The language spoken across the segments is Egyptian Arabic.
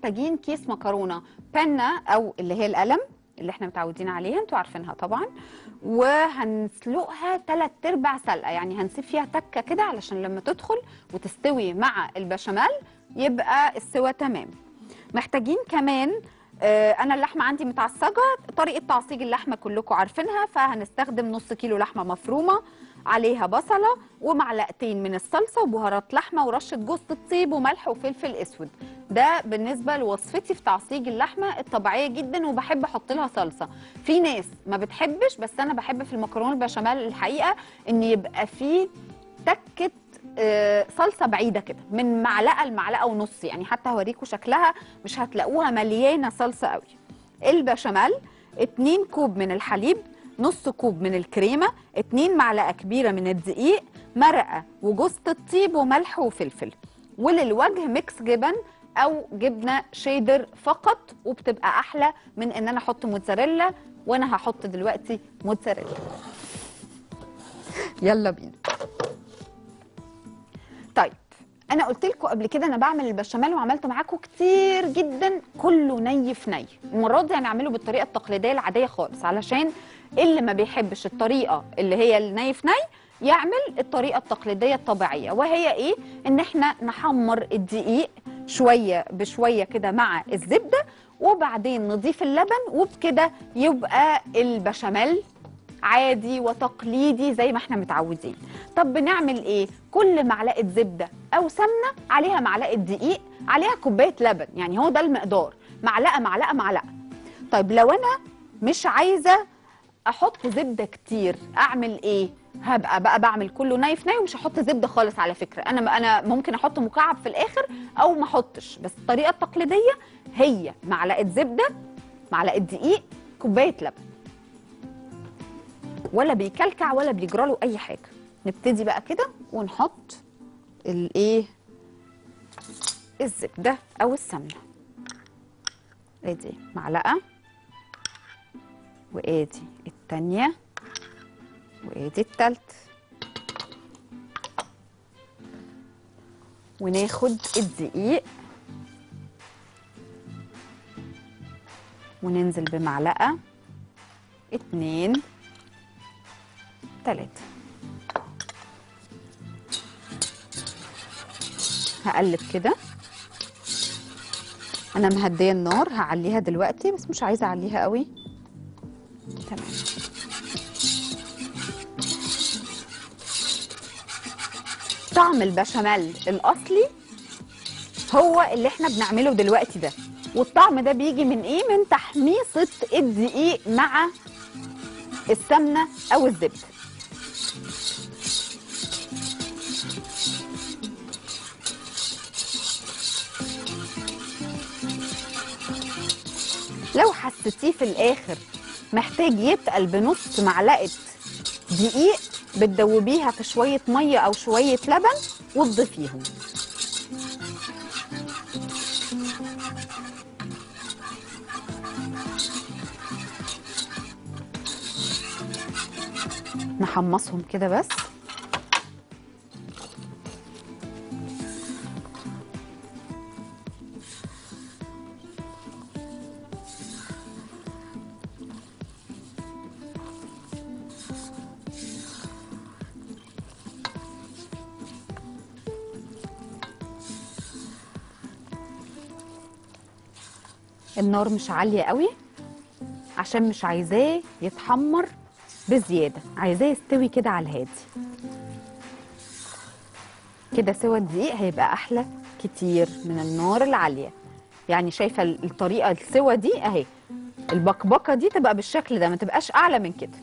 محتاجين كيس مكرونه بنه او اللي هي القلم اللي احنا متعودين عليها انتوا عارفينها طبعا وهنسلقها تلات ارباع سلقه يعني هنسيب فيها تكه كده علشان لما تدخل وتستوي مع البشاميل يبقى السوا تمام محتاجين كمان آه، انا اللحمه عندي متعصجه طريقه تعصيج اللحمه كلكم عارفينها فهنستخدم نص كيلو لحمه مفرومه عليها بصله ومعلقتين من الصلصه وبهارات لحمه ورشه جوز الطيب وملح وفلفل اسود ده بالنسبه لوصفتي في تعصيج اللحمه الطبيعيه جدا وبحب احط لها صلصه في ناس ما بتحبش بس انا بحب في المكرونه البشاميل الحقيقه ان يبقى فيه تكه آه، صلصه بعيده كده من معلقه لمعلقه ونص يعني حتى هوريكم شكلها مش هتلاقوها مليانه صلصه قوي البشاميل 2 كوب من الحليب نص كوب من الكريمه 2 معلقه كبيره من الدقيق مرقه وجوز الطيب وملح وفلفل وللوجه ميكس جبن او جبنه شيدر فقط وبتبقى احلى من ان انا احط موتزاريلا وانا هحط دلوقتي موتزاريلا يلا بينا طيب انا قلت لكم قبل كده انا بعمل البشاميل وعملته معاكم كتير جدا كله ني في ني المره دي هنعمله بالطريقه التقليديه العاديه خالص علشان اللي ما بيحبش الطريقه اللي هي الني في ني يعمل الطريقه التقليديه الطبيعيه وهي ايه ان احنا نحمر الدقيق شويه بشويه كده مع الزبده وبعدين نضيف اللبن وبكده يبقى البشاميل عادي وتقليدي زي ما احنا متعودين طب بنعمل ايه كل معلقه زبده او سمنه عليها معلقه دقيق عليها كوبايه لبن يعني هو ده المقدار معلقه معلقه معلقه طيب لو انا مش عايزه احط زبده كتير اعمل ايه هبقى بقى بعمل كله ني في ني ومش هحط زبده خالص على فكره انا انا ممكن احط مكعب في الاخر او ما احطش بس الطريقه التقليديه هي معلقه زبده معلقه دقيق كوبايه لبن ولا بيكلكع ولا بيجرى له اي حاجه نبتدي بقى كده ونحط الايه الزبده او السمنه ادي معلقه وادي التانيه وادي التالت وناخد الدقيق وننزل بمعلقه اتنين تلاتة هقلب كده انا مهديه النار هعليها دلوقتي بس مش عايزه اعليها قوي تمام طعم البشاميل الاصلي هو اللي احنا بنعمله دلوقتي ده والطعم ده بيجي من ايه من تحميصه الدقيق مع السمنه او الزبده لو حسيتيه في الاخر محتاج يتقل بنص معلقه دقيق بتدوبيها في شويه ميه او شويه لبن وتضيفيهم نحمصهم كده بس النار مش عالية قوي عشان مش عايزاه يتحمر بزيادة عايزاه يستوي كده على الهادي كده سوى الدقيق هيبقى أحلى كتير من النار العالية يعني شايفة الطريقة السوى دي أهي البكبكة دي تبقى بالشكل ده ما تبقاش أعلى من كده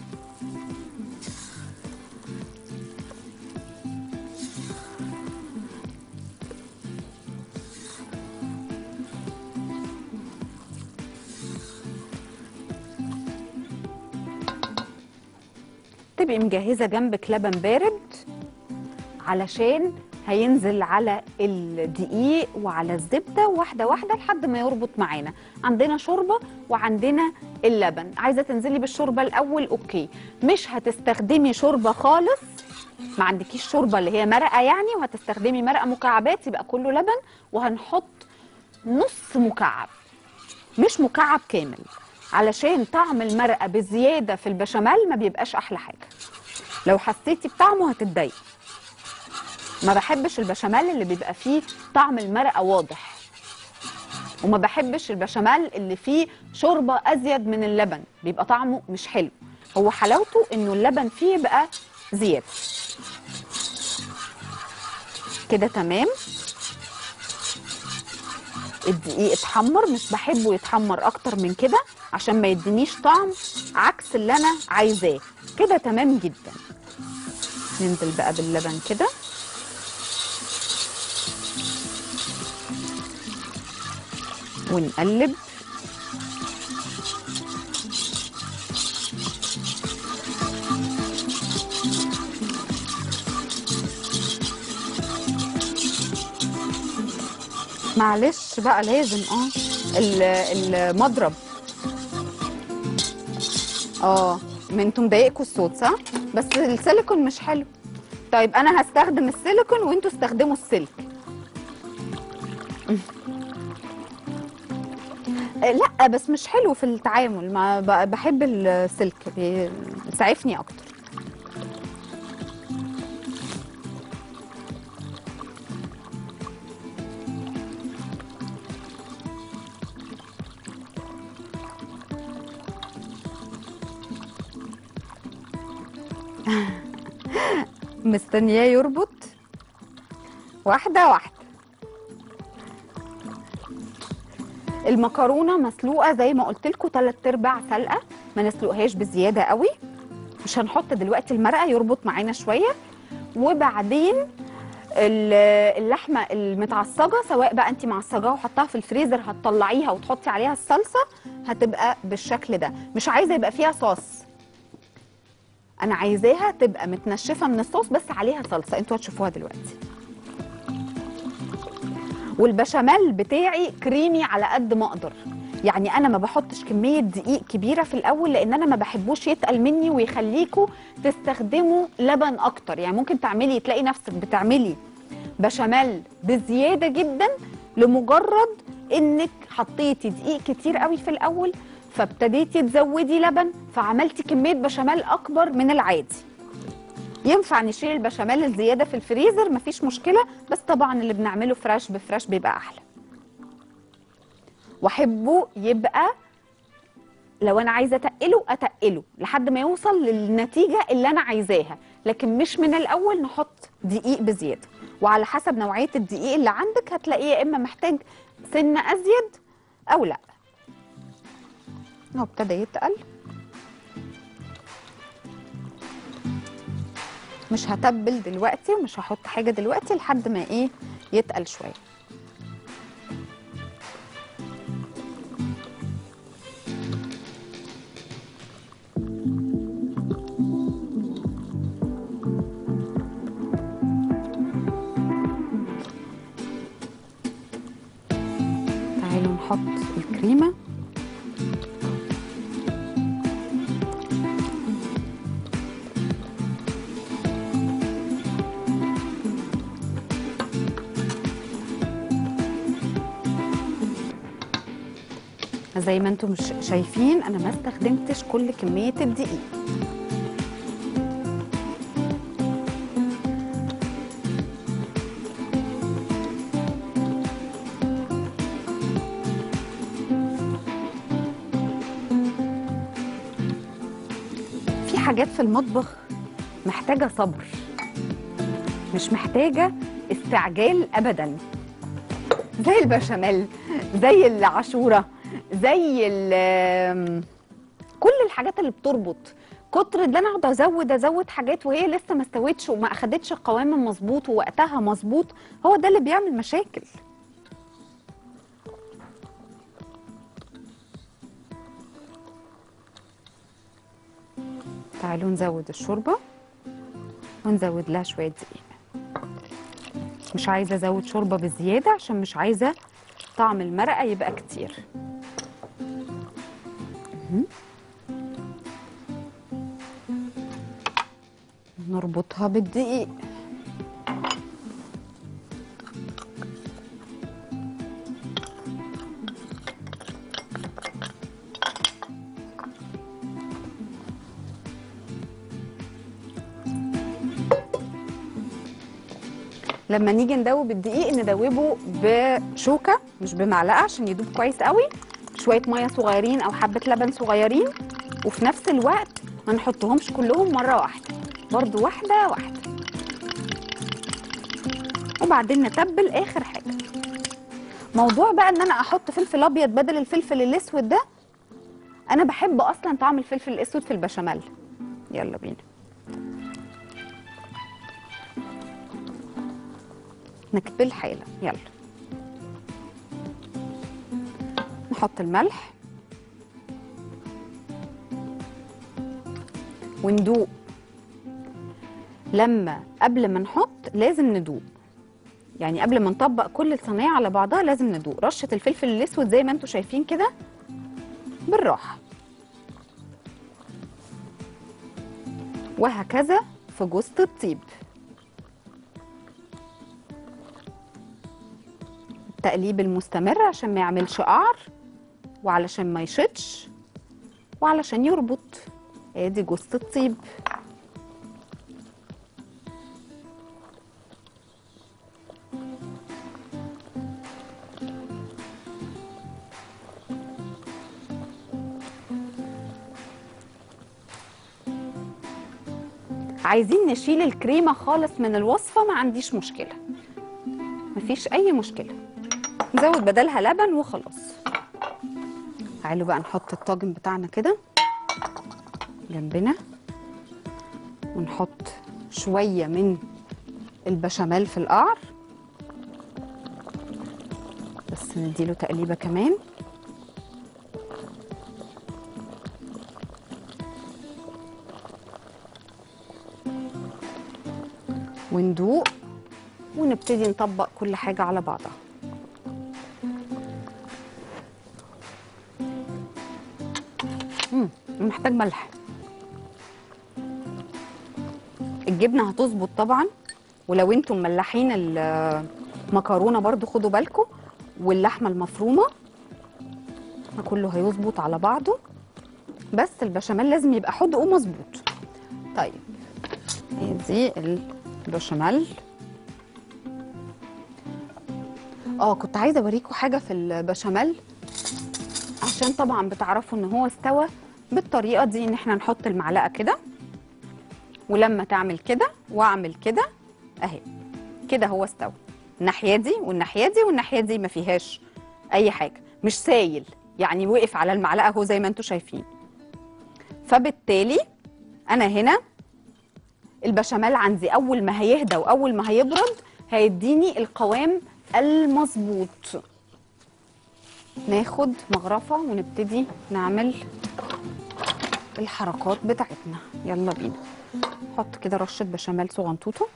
تبقي مجهزه جنبك لبن بارد علشان هينزل على الدقيق وعلى الزبده واحده واحده لحد ما يربط معانا عندنا شوربه وعندنا اللبن عايزه تنزلي بالشوربه الاول اوكي مش هتستخدمي شوربه خالص ما عندكيش شوربه اللي هي مرقه يعني وهتستخدمي مرقه مكعبات يبقى كله لبن وهنحط نص مكعب مش مكعب كامل علشان طعم المرقه بزياده في البشاميل ما بيبقاش احلى حاجه لو حسيتي بطعمه هتتضايقي ما بحبش البشاميل اللي بيبقى فيه طعم المرقه واضح وما بحبش البشاميل اللي فيه شوربه ازيد من اللبن بيبقى طعمه مش حلو هو حلاوته انه اللبن فيه يبقى زياده كده تمام الدقيق اتحمر مش بحبه يتحمر اكتر من كده عشان ما يدينيش طعم عكس اللي انا عايزاه كده تمام جدا ننزل بقى باللبن كده ونقلب معلش بقى لازم اه ال- المضرب اه ما انتوا مضايقكوا الصوت صح بس السيليكون مش حلو طيب انا هستخدم السيليكون وانتوا استخدموا السلك آه، لا بس مش حلو في التعامل ما ب- بحب السلك بيسعفني اكتر مستنياه يربط واحدة واحدة المكرونة مسلوقة زي ما قلت لكم تلات ارباع سلقة ما نسلقهاش بزيادة قوي مش هنحط دلوقتي المرقة يربط معانا شوية وبعدين ال- اللحمة المتعصجة سواء بقى انت معصجاها وحطها في الفريزر هتطلعيها وتحطي عليها الصلصة هتبقى بالشكل ده مش عايزة يبقى فيها صوص انا عايزاها تبقى متنشفه من الصوص بس عليها صلصه انتوا هتشوفوها دلوقتي والبشاميل بتاعي كريمي على قد ما اقدر يعني انا ما بحطش كميه دقيق كبيره في الاول لان انا ما بحبوش يتقل مني ويخليكوا تستخدموا لبن اكتر يعني ممكن تعملي تلاقي نفسك بتعملي بشاميل بزياده جدا لمجرد انك حطيتي دقيق كتير قوي في الاول فابتديتي تزودي لبن فعملتي كميه بشاميل اكبر من العادي ينفع نشيل البشاميل الزياده في الفريزر مفيش مشكله بس طبعا اللي بنعمله فريش بفريش بيبقى احلى واحبه يبقى لو انا عايزه اتقله اتقله لحد ما يوصل للنتيجه اللي انا عايزاها لكن مش من الاول نحط دقيق بزياده وعلى حسب نوعيه الدقيق اللي عندك هتلاقيه يا اما محتاج سنه ازيد او لا هو ابتدى يتقل مش هتبل دلوقتي ومش هحط حاجه دلوقتي لحد ما ايه يتقل شويه تعالوا نحط الكريمه زي ما انتم مش شايفين انا ما استخدمتش كل كميه الدقيق في حاجات في المطبخ محتاجه صبر مش محتاجه استعجال ابدا زي البشاميل زي العاشوره زي ال- كل الحاجات اللي بتربط كتر ان انا اقعد ازود ازود حاجات وهي لسه ما استوتش وما اخدتش القوام المظبوط ووقتها مظبوط هو ده اللي بيعمل مشاكل تعالوا نزود الشوربه ونزود لها شويه دقيق مش عايزه ازود شوربه بزياده عشان مش عايزه طعم المرقه يبقى كتير مهم. نربطها بالدقيق لما نيجي ندوب الدقيق ندوبه بشوكه مش بمعلقه عشان يدوب كويس قوي شويه ميه صغيرين او حبه لبن صغيرين وفي نفس الوقت ما نحطهمش كلهم مره واحده برضو واحده واحده وبعدين نتبل اخر حاجه موضوع بقى ان انا احط فلفل ابيض بدل الفلفل الاسود ده انا بحب اصلا طعم الفلفل الاسود في البشاميل يلا بينا نكبل حالا يلا نحط الملح وندوق لما قبل ما نحط لازم ندوق يعني قبل ما نطبق كل الصينيه على بعضها لازم ندوق رشه الفلفل الاسود زي ما انتم شايفين كده بالراحه وهكذا في جوزة الطيب التقليب المستمر عشان ما يعملش قعر وعلشان ما يشطش وعلشان يربط ادي جوزة الطيب عايزين نشيل الكريمه خالص من الوصفه ما عنديش مشكله مفيش اي مشكله نزود بدلها لبن وخلاص تعالوا بقى نحط الطاجن بتاعنا كده جنبنا ونحط شويه من البشاميل في القعر بس نديله تقليبه كمان وندوق ونبتدي نطبق كل حاجة على بعضها مم، محتاج ملح الجبنة هتظبط طبعا ولو انتم ملحين المكرونة برضو خدوا بالكم واللحمة المفرومة كله هيظبط على بعضه بس البشاميل لازم يبقى حدق ومظبوط طيب دي البشاميل اه كنت عايزه اوريكم حاجه في البشاميل عشان طبعا بتعرفوا ان هو استوى بالطريقه دي ان احنا نحط المعلقه كده ولما تعمل كده واعمل كده اهي كده هو استوى الناحيه دي والناحيه دي والناحيه دي ما فيهاش اي حاجه مش سايل يعني وقف على المعلقه اهو زي ما انتم شايفين فبالتالي انا هنا البشاميل عندي اول ما هيهدى واول ما هيبرد هيديني القوام المظبوط ناخد مغرفه ونبتدي نعمل الحركات بتاعتنا يلا بينا نحط كده رشه بشاميل صغنطوطه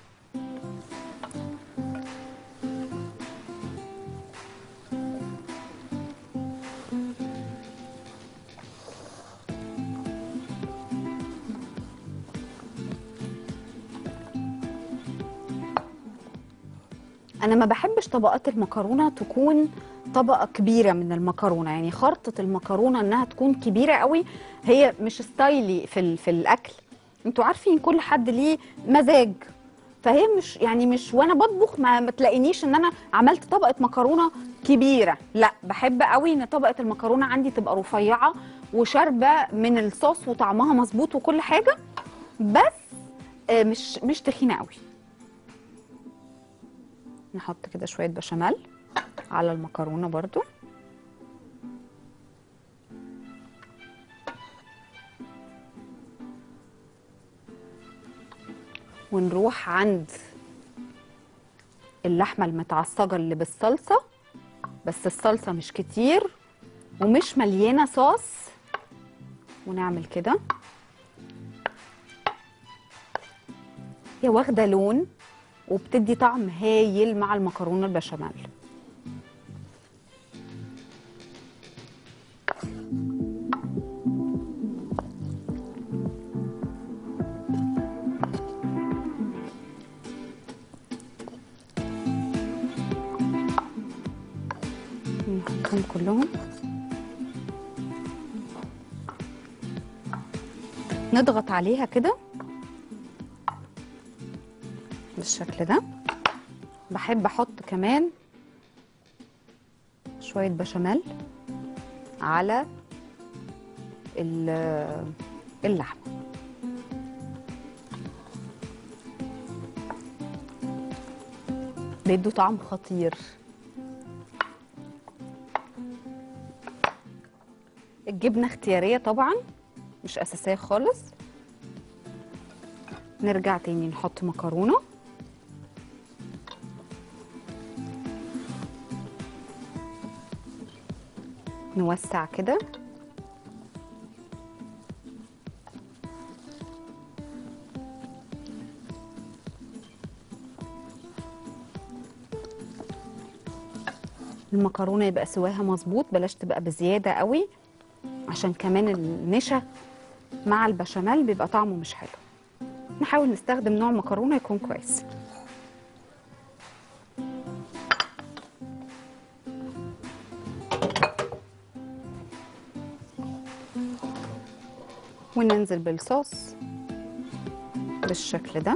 انا ما بحبش طبقات المكرونه تكون طبقه كبيره من المكرونه يعني خرطه المكرونه انها تكون كبيره قوي هي مش ستايلي في ال- في الاكل انتوا عارفين كل حد ليه مزاج فهي مش يعني مش وانا بطبخ ما, ما تلاقينيش ان انا عملت طبقه مكرونه كبيره لا بحب قوي ان طبقه المكرونه عندي تبقى رفيعه وشاربه من الصوص وطعمها مظبوط وكل حاجه بس آه، مش مش تخينه قوي نحط كده شويه بشاميل على المكرونه برضو ونروح عند اللحمه المتعصجه اللي بالصلصه بس الصلصه مش كتير ومش مليانه صوص ونعمل كده هي واخده لون وبتدي طعم هايل مع المكرونه البشاميل نحطهم كلهم نضغط عليها كده بالشكل ده بحب احط كمان شويه بشاميل على ال- اللحمه بيدوا طعم خطير الجبنه اختياريه طبعا مش اساسيه خالص نرجع تاني نحط مكرونه نوسع كده المكرونه يبقى سواها مظبوط بلاش تبقى بزياده قوي عشان كمان النشا مع البشاميل بيبقى طعمه مش حلو نحاول نستخدم نوع مكرونه يكون كويس وننزل بالصوص بالشكل ده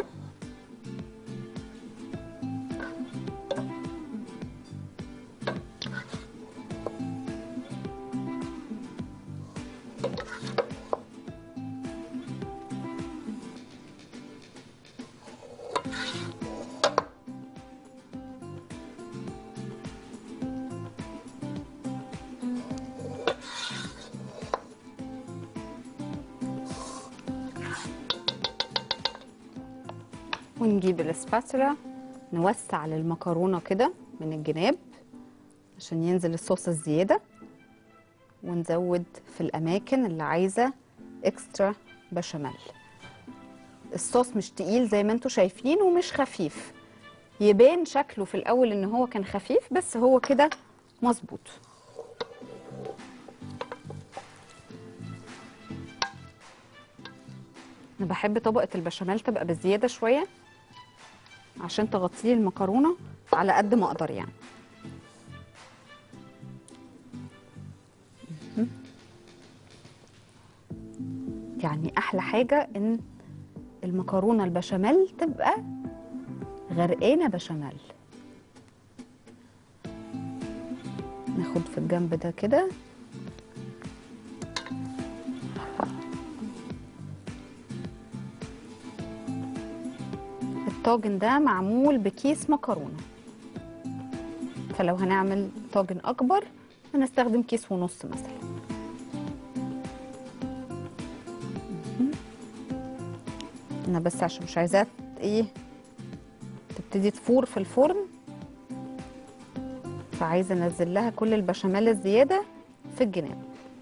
ونجيب الاسباتولا نوسع للمكرونه كده من الجناب عشان ينزل الصوص الزياده ونزود في الاماكن اللي عايزه اكسترا بشاميل الصوص مش تقيل زي ما انتم شايفين ومش خفيف يبان شكله في الاول ان هو كان خفيف بس هو كده مظبوط انا بحب طبقه البشاميل تبقى بزياده شويه عشان تغطي لي المكرونه على قد ما اقدر يعني مهم. يعني احلى حاجه ان المكرونه البشاميل تبقى غرقانه بشاميل ناخد في الجنب ده كده الطاجن ده معمول بكيس مكرونه فلو هنعمل طاجن اكبر هنستخدم كيس ونص مثلا مهم. انا بس عشان مش عايزاها ايه تبتدي تفور في الفرن فعايزه انزل لها كل البشاميل الزياده في الجناب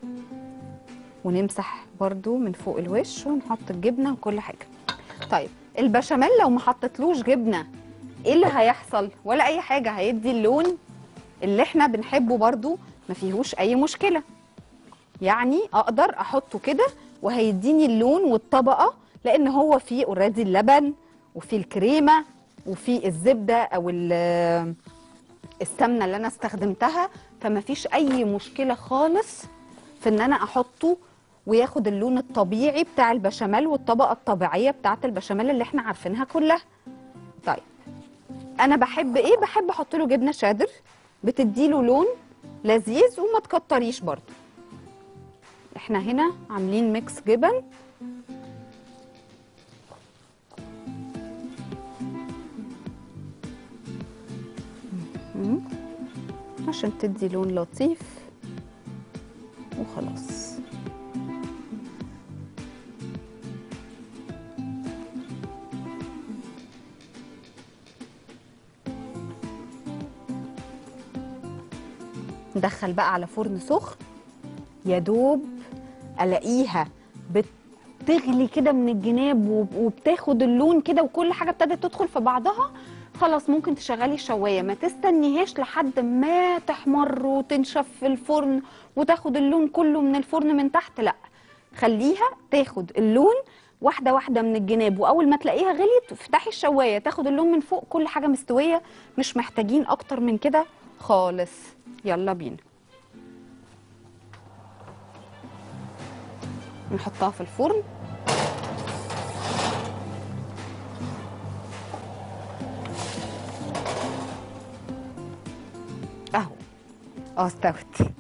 ونمسح برضو من فوق الوش ونحط الجبنه وكل حاجه طيب البشاميل لو ما حطيتلوش جبنه ايه اللي هيحصل ولا اي حاجه هيدي اللون اللي احنا بنحبه برضو ما فيهوش اي مشكله يعني اقدر احطه كده وهيديني اللون والطبقه لان هو فيه اوريدي اللبن وفيه الكريمه وفيه الزبده او ال- السمنه اللي انا استخدمتها فما فيش اي مشكله خالص في ان انا احطه وياخد اللون الطبيعي بتاع البشاميل والطبقه الطبيعيه بتاعه البشاميل اللي احنا عارفينها كلها طيب انا بحب ايه بحب احط له جبنه شادر بتديله لون لذيذ وما تكتريش برضو احنا هنا عاملين ميكس جبن مم. عشان تدي لون لطيف وخلاص ندخل بقى على فرن سخن يا دوب الاقيها بتغلي كده من الجناب وب- وبتاخد اللون كده وكل حاجه ابتدت تدخل في بعضها خلاص ممكن تشغلي الشوايه ما تستنيهاش لحد ما تحمر وتنشف في الفرن وتاخد اللون كله من الفرن من تحت لا خليها تاخد اللون واحده واحده من الجناب واول ما تلاقيها غليت افتحي الشوايه تاخد اللون من فوق كل حاجه مستويه مش محتاجين اكتر من كده خالص يلا بينا نحطها في الفرن اهو اه استوت